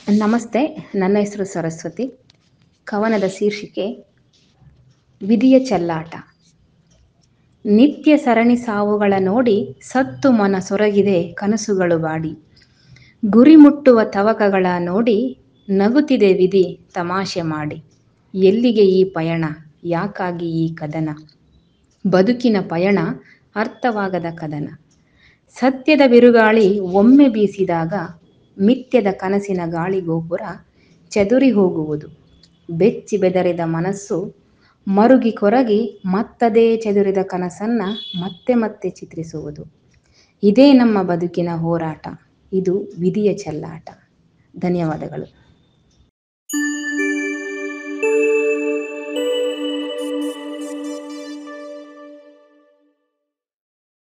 ನಮಸ್ತೆ ನನ್ನ ಹೆಸರು ಸರಸ್ವತಿ ಕವನದ ಶೀರ್ಷಿಕೆ ವಿಧಿಯ ಚೆಲ್ಲಾಟ ನಿತ್ಯ ಸರಣಿ ಸಾವುಗಳ ನೋಡಿ ಸತ್ತು ಮನ ಸೊರಗಿದೆ ಕನಸುಗಳು ಬಾಡಿ ಗುರಿ ಮುಟ್ಟುವ ತವಕಗಳ ನೋಡಿ ನಗುತ್ತಿದೆ ವಿಧಿ ತಮಾಷೆ ಮಾಡಿ ಎಲ್ಲಿಗೆ ಈ ಪಯಣ ಯಾಕಾಗಿ ಈ ಕದನ ಬದುಕಿನ ಪಯಣ ಅರ್ಥವಾಗದ ಕದನ ಸತ್ಯದ ಬಿರುಗಾಳಿ ಒಮ್ಮೆ ಬೀಸಿದಾಗ ಮಿಥ್ಯದ ಕನಸಿನ ಗಾಳಿಗೋಪುರ ಚದುರಿ ಹೋಗುವುದು ಬೆಚ್ಚಿ ಬೆದರಿದ ಮನಸ್ಸು ಮರುಗಿ ಕೊರಗಿ ಮತ್ತದೇ ಚದುರಿದ ಕನಸನ್ನ ಮತ್ತೆ ಮತ್ತೆ ಚಿತ್ರಿಸುವುದು ಇದೇ ನಮ್ಮ ಬದುಕಿನ ಹೋರಾಟ ಇದು ವಿಧಿಯ ಚೆಲ್ಲಾಟ ಧನ್ಯವಾದಗಳು